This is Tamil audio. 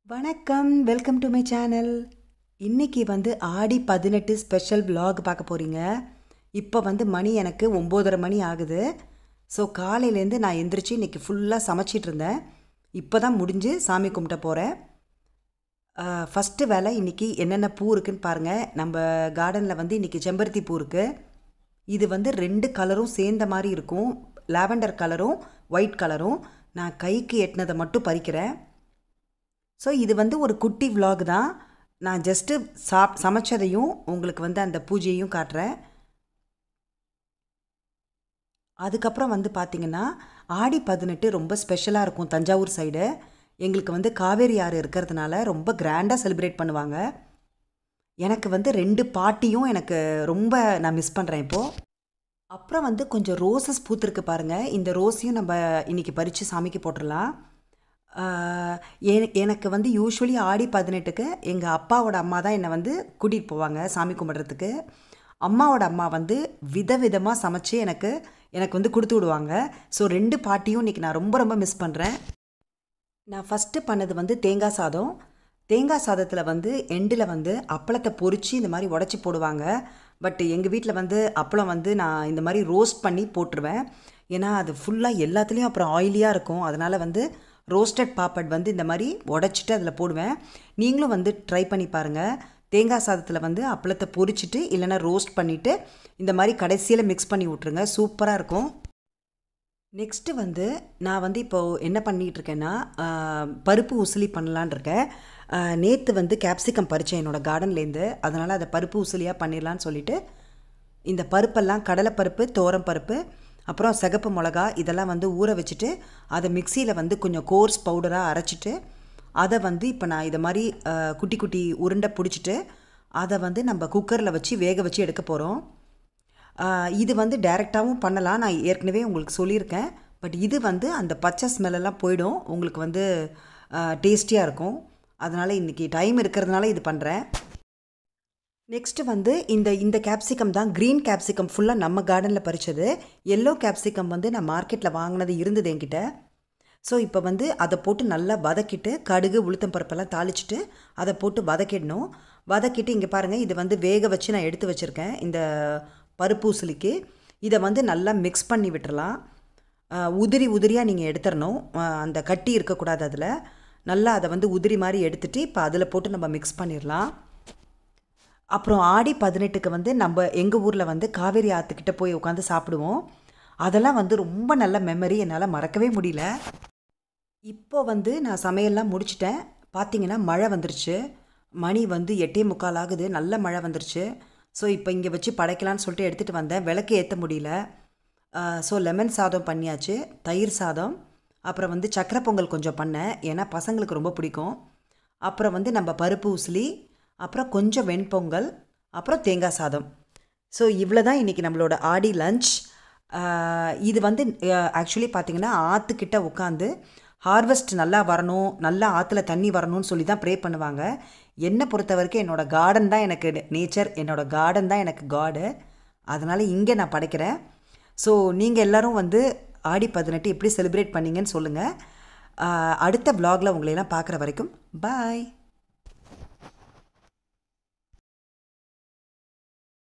வணக்கம் வெல்கம் டு மை சேனல் இன்னைக்கு வந்து ஆடி பதினெட்டு ஸ்பெஷல் vlog பார்க்க போகிறீங்க இப்போ வந்து மணி எனக்கு ஒம்போதரை மணி ஆகுது ஸோ காலையிலேருந்து நான் எந்திரிச்சு இன்னைக்கு ஃபுல்லாக சமைச்சிட்டு இருந்தேன் இப்போ தான் முடிஞ்சு சாமி கும்பிட்ட போகிறேன் ஃபஸ்ட்டு வேலை இன்றைக்கி என்னென்ன பூ இருக்குன்னு பாருங்கள் நம்ம கார்டனில் வந்து இன்றைக்கி செம்பருத்தி பூ இருக்குது இது வந்து ரெண்டு கலரும் சேர்ந்த மாதிரி இருக்கும் லாவெண்டர் கலரும் ஒயிட் கலரும் நான் கைக்கு எட்டினதை மட்டும் பறிக்கிறேன் ஸோ இது வந்து ஒரு குட்டி vlog தான் நான் ஜஸ்ட்டு சாப் சமைச்சதையும் உங்களுக்கு வந்து அந்த பூஜையையும் காட்டுறேன் அதுக்கப்புறம் வந்து பார்த்திங்கன்னா ஆடி பதினெட்டு ரொம்ப ஸ்பெஷலாக இருக்கும் தஞ்சாவூர் சைடு எங்களுக்கு வந்து காவேரி ஆறு இருக்கிறதுனால ரொம்ப கிராண்டாக செலிப்ரேட் பண்ணுவாங்க எனக்கு வந்து ரெண்டு பாட்டியும் எனக்கு ரொம்ப நான் மிஸ் பண்ணுறேன் இப்போது அப்புறம் வந்து கொஞ்சம் ரோசஸ் பூத்துருக்கு பாருங்கள் இந்த ரோஸையும் நம்ம இன்றைக்கி பறித்து சாமிக்கு போட்டுடலாம் ஆஹ் என- எனக்கு வந்து யூஸ்வலி ஆடி பதினெட்டுக்கு எங்கள் அப்பாவோட அம்மா தான் என்னை வந்து கூட்டிகிட்டு போவாங்க சாமி கும்பிட்றதுக்கு அம்மாவோட அம்மா வந்து விதவிதமாக சமைச்சு எனக்கு எனக்கு வந்து கொடுத்து விடுவாங்க ஸோ ரெண்டு பாட்டியும் இன்றைக்கி நான் ரொம்ப ரொம்ப மிஸ் பண்ணுறேன் நான் ஃபஸ்ட்டு பண்ணது வந்து தேங்காய் சாதம் தேங்காய் சாதத்தில் வந்து எண்டில் வந்து அப்பளத்தை பொரித்து இந்த மாதிரி உடச்சி போடுவாங்க பட் எங்கள் வீட்டில் வந்து அப்பளம் வந்து நான் இந்த மாதிரி ரோஸ்ட் பண்ணி போட்டுருவேன் ஏன்னா அது ஃபுல்லாக எல்லாத்துலேயும் அப்புறம் ஆயிலியாக இருக்கும் அதனால் வந்து ரோஸ்டட் பாப்பட் வந்து இந்த மாதிரி உடச்சிட்டு அதில் போடுவேன் நீங்களும் வந்து ட்ரை பண்ணி பாருங்கள் தேங்காய் சாதத்தில் வந்து அப்பளத்தை பொரிச்சிட்டு இல்லைன்னா ரோஸ்ட் பண்ணிவிட்டு இந்த மாதிரி கடைசியில் மிக்ஸ் பண்ணி விட்ருங்க சூப்பராக இருக்கும் நெக்ஸ்ட்டு வந்து நான் வந்து இப்போது என்ன பண்ணிகிட்டு இருக்கேன்னா ஆஹ், பருப்பு உசிலி பண்ணலான் இருக்கேன் நேற்று வந்து கேப்சிகம் பறித்தேன் என்னோடய கார்டன்லேருந்து அதனால் அதை பருப்பு உசிலியாக பண்ணிடலான்னு சொல்லிட்டு இந்த பருப்பெல்லாம் கடலைப்பருப்பு தோரம் பருப்பு அப்புறம் சிகப்பு மிளகா இதெல்லாம் வந்து ஊற வச்சுட்டு அதை மிக்சியில் வந்து கொஞ்சம் கோர்ஸ் பவுடராக அரைச்சிட்டு அதை வந்து இப்போ நான் இதை மாதிரி ஆஹ், குட்டி குட்டி உருண்டை பிடிச்சிட்டு அதை வந்து நம்ம குக்கரில் வச்சு வேக வச்சு எடுக்க போகிறோம் ஆஹ் இது வந்து டைரெக்டாகவும் பண்ணலாம் நான் ஏற்கனவே உங்களுக்கு சொல்லியிருக்கேன் பட் இது வந்து அந்த பச்சை ஸ்மெல்லெல்லாம் போயிடும் உங்களுக்கு வந்து டேஸ்டியாக இருக்கும் அதனால் இன்றைக்கி டைம் இருக்கிறதுனால இது பண்ணுறேன் நெக்ஸ்ட்டு வந்து இந்த இந்த கேப்சிகம் தான் க்ரீன் கேப்சிகம் ஃபுல்லாக நம்ம கார்டனில் பறித்தது எல்லோ கேப்சிகம் வந்து நான் மார்க்கெட்டில் வாங்கினது இருந்தது என்கிட்ட ஸோ இப்போ வந்து அதை போட்டு நல்லா வதக்கிட்டு கடுகு உளுத்தம் பருப்பெல்லாம் தாளிச்சிட்டு அதை போட்டு வதக்கிடணும் வதக்கிட்டு இங்கே பாருங்கள் இது வந்து வேக வச்சு நான் எடுத்து வச்சுருக்கேன் இந்த பருப்பு உசிலிக்கு இதை வந்து நல்லா மிக்ஸ் பண்ணி விட்டுறலாம் ஆஹ் உதிரி உதிரியாக நீங்கள் எடுத்துடணும் ஆஹ் அந்த கட்டி இருக்கக்கூடாது அதில் நல்லா அதை வந்து உதிரி மாதிரி எடுத்துட்டு இப்போ அதில் போட்டு நம்ம மிக்ஸ் பண்ணிடலாம் அப்புறம் ஆடி பதினெட்டுக்கு வந்து நம்ம எங்கள் ஊரில் வந்து காவேரி ஆற்றுக்கிட்ட போய் உட்காந்து சாப்பிடுவோம் அதெல்லாம் வந்து ரொம்ப நல்ல மெமரி என்னால் மறக்கவே முடியல இப்போ வந்து நான் சமையல்லாம் முடிச்சிட்டேன் பார்த்தீங்கன்னா மழை வந்துருச்சு மணி வந்து எட்டே முக்கால் ஆகுது நல்ல மழை வந்துருச்சு ஸோ இப்போ இங்கே வச்சு படைக்கலான்னு சொல்லிட்டு எடுத்துகிட்டு வந்தேன் விளக்கு ஏற்ற முடியல ஸோ லெமன் சாதம் பண்ணியாச்சு தயிர் சாதம் அப்புறம் வந்து சக்கரை பொங்கல் கொஞ்சம் பண்ணேன் ஏன்னா பசங்களுக்கு ரொம்ப பிடிக்கும் அப்புறம் வந்து நம்ம பருப்பு உசிலி அப்புறம் கொஞ்சம் வெண்பொங்கல் அப்புறம் தேங்காய் சாதம் ஸோ இவ்வளோ தான் இன்றைக்கி நம்மளோட ஆடி லஞ்ச் இது வந்து ஆக்சுவலி பார்த்தீங்கன்னா ஆற்றுக்கிட்ட உட்காந்து ஹார்வெஸ்ட் நல்லா வரணும் நல்லா ஆற்றுல தண்ணி வரணும்னு சொல்லி தான் ப்ரே பண்ணுவாங்க என்னை பொறுத்த வரைக்கும் என்னோடய கார்டன் தான் எனக்கு நேச்சர் என்னோடய கார்டன் தான் எனக்கு காடு அதனால் இங்கே நான் படைக்கிறேன் ஸோ நீங்கள் எல்லாரும் வந்து ஆடி பதினெட்டு எப்படி செலிப்ரேட் பண்ணீங்கன்னு சொல்லுங்கள் அடுத்த vlogல உங்களையெல்லாம் பார்க்குற வரைக்கும் பாய்